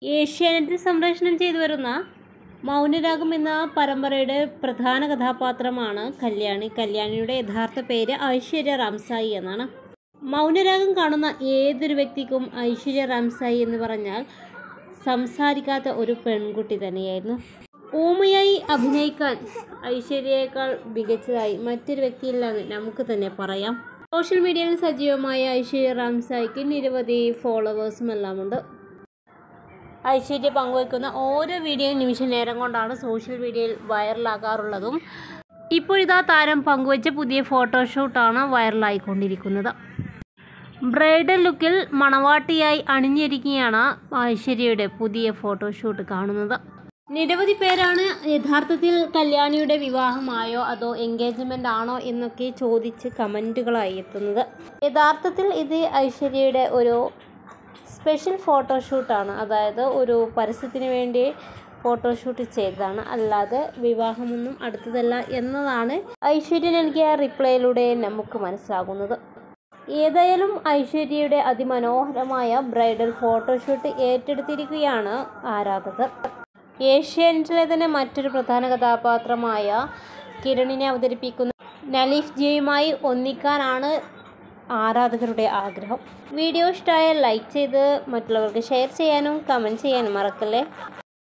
ഏഷ്യാനെറ്റിൽ സംപ്രേഷണം ചെയ്തു വരുന്ന മൗനരാഗം എന്ന പരമ്പരയുടെ പ്രധാന കഥാപാത്രമാണ് കല്യാണി കല്യാണിയുടെ യഥാർത്ഥ പേര് ഐശ്വര്യ റാംസായി എന്നാണ് മൗനരാഗം കാണുന്ന ഏതൊരു വ്യക്തിക്കും ഐശ്വര്യ റാംസായി എന്ന് പറഞ്ഞാൽ സംസാരിക്കാത്ത ഒരു പെൺകുട്ടി തന്നെയായിരുന്നു ഊമയായി അഭിനയിക്കാൻ ഐശ്വര്യയേക്കാൾ മികച്ചതായി മറ്റൊരു വ്യക്തിയില്ലെന്ന് നമുക്ക് തന്നെ പറയാം സോഷ്യൽ മീഡിയയിൽ സജീവമായ ഐശ്വര്യ റാംസായിക്ക് നിരവധി ഫോളോവേഴ്സും എല്ലാമുണ്ട് ഐശ്വര്യ പങ്കുവയ്ക്കുന്ന ഓരോ വീഡിയോയും നിമിഷ നേരം കൊണ്ടാണ് സോഷ്യൽ മീഡിയയിൽ വൈറലാകാറുള്ളതും ഇപ്പോഴിതാ താരം പങ്കുവച്ച പുതിയ ഫോട്ടോഷൂട്ടാണ് വൈറലായിക്കൊണ്ടിരിക്കുന്നത് ബ്രൈഡൽ ലുക്കിൽ മണവാട്ടിയായി അണിഞ്ഞിരിക്കുകയാണ് ഐശ്വര്യയുടെ പുതിയ ഫോട്ടോഷൂട്ട് കാണുന്നത് നിരവധി പേരാണ് യഥാർത്ഥത്തിൽ കല്യാണിയുടെ വിവാഹമായോ അതോ എൻഗേജ്മെൻ്റ് ആണോ എന്നൊക്കെ ചോദിച്ച് കമൻറ്റുകളായി എത്തുന്നത് യഥാർത്ഥത്തിൽ ഇത് ഐശ്വര്യയുടെ ഒരു സ്പെഷ്യൽ ഫോട്ടോഷൂട്ടാണ് അതായത് ഒരു പരസ്യത്തിന് വേണ്ടി ഫോട്ടോഷൂട്ട് ചെയ്തതാണ് അല്ലാതെ വിവാഹമൊന്നും അടുത്തതല്ല എന്നതാണ് ഐശ്വര്യ നൽകിയ റിപ്ലൈയിലൂടെ നമുക്ക് മനസ്സിലാകുന്നത് ഏതായാലും ഐശ്വര്യയുടെ അതിമനോഹരമായ ബ്രൈഡൽ ഫോട്ടോഷൂട്ട് ഏറ്റെടുത്തിരിക്കുകയാണ് ആരാധകർ ഏഷ്യാനെറ്റിലെ തന്നെ മറ്റൊരു പ്രധാന കഥാപാത്രമായ കിരണിനെ അവതരിപ്പിക്കുന്ന നലീഫ് ജിയുമായി ഒന്നിക്കാനാണ് ആരാധകരുടെ ആഗ്രഹം വീഡിയോ ഇഷ്ടമായാൽ ലൈക്ക് ചെയ്ത് മറ്റുള്ളവർക്ക് ഷെയർ ചെയ്യാനും കമൻറ്റ് ചെയ്യാനും മറക്കല്ലേ